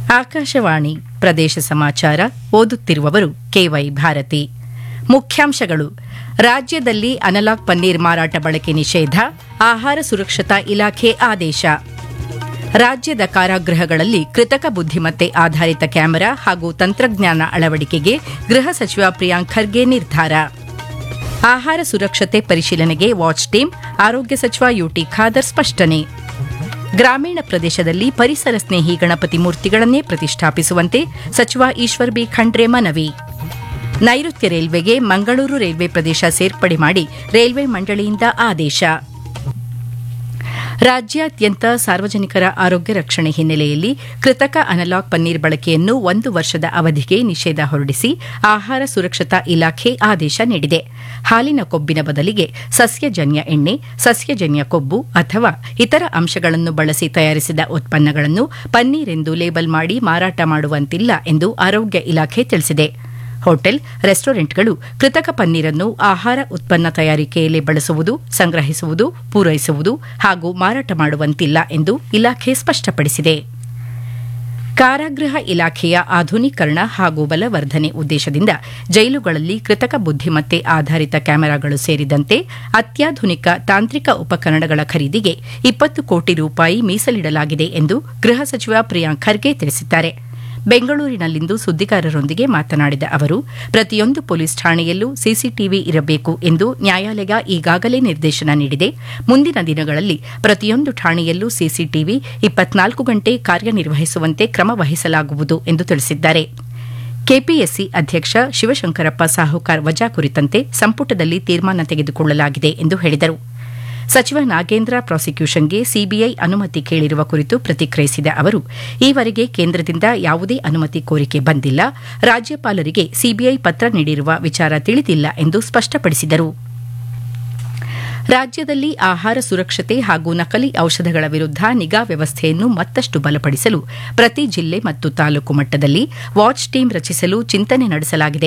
ಆಕಾಶವಾಣಿ ಪ್ರದೇಶ ಸಮಾಚಾರ ಓದುತ್ತಿರುವವರು ಕೆವೈ ಭಾರತಿ ಮುಖ್ಯಾಂಶಗಳು ರಾಜ್ಯದಲ್ಲಿ ಅನಲಾಗ್ ಪನ್ನೀರ್ ಮಾರಾಟ ಬಳಕೆ ನಿಷೇಧ ಆಹಾರ ಸುರಕ್ಷತಾ ಇಲಾಖೆ ಆದೇಶ ರಾಜ್ಯದ ಕಾರಾಗೃಹಗಳಲ್ಲಿ ಕೃತಕ ಬುದ್ದಿಮತ್ತೆ ಆಧಾರಿತ ಕ್ಯಾಮೆರಾ ಹಾಗೂ ತಂತ್ರಜ್ಞಾನ ಅಳವಡಿಕೆಗೆ ಗೃಹ ಸಚಿವ ಪ್ರಿಯಾಂಕ್ ಖರ್ಗೆ ನಿರ್ಧಾರ ಆಹಾರ ಸುರಕ್ಷತೆ ಪರಿಶೀಲನೆಗೆ ವಾಚ್ ಟೀಮ್ ಆರೋಗ್ಯ ಸಚಿವ ಯುಟಿ ಖಾದರ್ ಸ್ಪಷ್ಟನೆ ಗ್ರಾಮೀಣ ಪ್ರದೇಶದಲ್ಲಿ ಪರಿಸರ ಸ್ನೇಹಿ ಗಣಪತಿ ಮೂರ್ತಿಗಳನ್ನೇ ಪ್ರತಿಷ್ಠಾಪಿಸುವಂತೆ ಸಚಿವ ಈಶ್ವರ್ ಬಿ ಖಂಡ್ರೆ ಮನವಿ ನೈಋತ್ಯ ರೈಲ್ವೆಗೆ ಮಂಗಳೂರು ರೈಲ್ವೆ ಪ್ರದೇಶ ಸೇರ್ಪಡೆ ಮಾಡಿ ರೈಲ್ವೆ ಮಂಡಳಿಯಿಂದ ಆದೇಶ ರಾಜ್ಯಾದ್ಯಂತ ಸಾರ್ವಜನಿಕರ ಆರೋಗ್ಯ ರಕ್ಷಣೆ ಹಿನ್ನೆಲೆಯಲ್ಲಿ ಕೃತಕ ಅನಲಾಗ್ ಪನ್ನೀರ್ ಬಳಕೆಯನ್ನು ಒಂದು ವರ್ಷದ ಅವಧಿಗೆ ನಿಷೇಧ ಹೊರಡಿಸಿ ಆಹಾರ ಸುರಕ್ಷತಾ ಇಲಾಖೆ ಆದೇಶ ನೀಡಿದೆ ಹಾಲಿನ ಕೊಬ್ಬಿನ ಬದಲಿಗೆ ಸಸ್ಯಜನ್ಯ ಎಣ್ಣೆ ಸಸ್ಯಜನ್ಯ ಕೊಬ್ಬು ಅಥವಾ ಇತರ ಅಂಶಗಳನ್ನು ಬಳಸಿ ತಯಾರಿಸಿದ ಉತ್ಪನ್ನಗಳನ್ನು ಪನ್ನೀರ್ ಎಂದು ಲೇಬಲ್ ಮಾಡಿ ಮಾರಾಟ ಮಾಡುವಂತಿಲ್ಲ ಎಂದು ಆರೋಗ್ಯ ಇಲಾಖೆ ತಿಳಿಸಿದೆ ಹೋಟೆಲ್ ರೆಸ್ಟೋರೆಂಟ್ಗಳು ಕೃತಕ ಪನ್ನೀರನ್ನು ಆಹಾರ ಉತ್ಪನ್ನ ತಯಾರಿಕೆಯಲ್ಲಿ ಬಳಸುವುದು ಸಂಗ್ರಹಿಸುವುದು ಪೂರೈಸುವುದು ಹಾಗೂ ಮಾರಾಟ ಮಾಡುವಂತಿಲ್ಲ ಎಂದು ಇಲಾಖೆ ಸ್ಪಷ್ಟಪಡಿಸಿದೆ ಕಾರಾಗೃಹ ಇಲಾಖೆಯ ಆಧುನೀಕರಣ ಹಾಗೂ ಬಲವರ್ಧನೆ ಉದ್ದೇಶದಿಂದ ಜೈಲುಗಳಲ್ಲಿ ಕೃತಕ ಬುದ್ದಿಮತ್ತೆ ಆಧಾರಿತ ಕ್ಯಾಮೆರಾಗಳು ಸೇರಿದಂತೆ ಅತ್ಯಾಧುನಿಕ ತಾಂತ್ರಿಕ ಉಪಕರಣಗಳ ಖರೀದಿಗೆ ಇಪ್ಪತ್ತು ಕೋಟಿ ರೂಪಾಯಿ ಮೀಸಲಿಡಲಾಗಿದೆ ಎಂದು ಗೃಹ ಸಚಿವ ಪ್ರಿಯಾಂಕ್ ಖರ್ಗೆ ತಿಳಿಸಿದ್ದಾರೆ ಬೆಂಗಳೂರಿನಲ್ಲಿಂದು ಸುದ್ದಿಗಾರರೊಂದಿಗೆ ಮಾತನಾಡಿದ ಅವರು ಪ್ರತಿಯೊಂದು ಪೊಲೀಸ್ ಠಾಣೆಯಲ್ಲೂ ಸಿಸಿಟಿವಿ ಇರಬೇಕು ಎಂದು ನ್ಯಾಯಾಲಯ ಈಗಾಗಲೇ ನಿರ್ದೇಶನ ನೀಡಿದೆ ಮುಂದಿನ ದಿನಗಳಲ್ಲಿ ಪ್ರತಿಯೊಂದು ಠಾಣೆಯಲ್ಲೂ ಸಿಸಿಟಿವಿ ಇಪ್ಪತ್ನಾಲ್ಕು ಗಂಟೆ ಕಾರ್ಯನಿರ್ವಹಿಸುವಂತೆ ಕ್ರಮ ವಹಿಸಲಾಗುವುದು ಎಂದು ತಿಳಿಸಿದ್ದಾರೆ ಕೆಪಿಎಸ್ಸಿ ಅಧ್ಯಕ್ಷ ಶಿವಶಂಕರಪ್ಪ ಸಾಹುಕಾರ್ ವಜಾ ಕುರಿತಂತೆ ಸಂಪುಟದಲ್ಲಿ ತೀರ್ಮಾನ ತೆಗೆದುಕೊಳ್ಳಲಾಗಿದೆ ಎಂದು ಹೇಳಿದರು ಸಚಿವ ನಾಗೇಂದ್ರ ಪ್ರಾಸಿಕ್ಯೂಷನ್ಗೆ ಸಿಬಿಐ ಅನುಮತಿ ಕೇಳಿರುವ ಕುರಿತು ಪ್ರತಿಕ್ರಿಯಿಸಿದ ಅವರು ಈವರೆಗೆ ಕೇಂದ್ರದಿಂದ ಯಾವುದೇ ಅನುಮತಿ ಕೋರಿಕೆ ಬಂದಿಲ್ಲ ರಾಜ್ಯಪಾಲರಿಗೆ ಸಿಬಿಐ ಪತ್ರ ನೀಡಿರುವ ವಿಚಾರ ತಿಳಿದಿಲ್ಲ ಎಂದು ಸ್ಪಷ್ಟಪಡಿಸಿದರು ರಾಜ್ಯದಲ್ಲಿ ಆಹಾರ ಸುರಕ್ಷತೆ ಹಾಗೂ ನಕಲಿ ಔಷಧಗಳ ವಿರುದ್ಧ ನಿಗಾ ವ್ಯವಸ್ಥೆಯನ್ನು ಮತ್ತಷ್ಟು ಬಲಪಡಿಸಲು ಪ್ರತಿ ಜಿಲ್ಲೆ ಮತ್ತು ತಾಲೂಕು ಮಟ್ಟದಲ್ಲಿ ವಾಚ್ ಟೀಮ್ ರಚಿಸಲು ಚಿಂತನೆ ನಡೆಸಲಾಗಿದೆ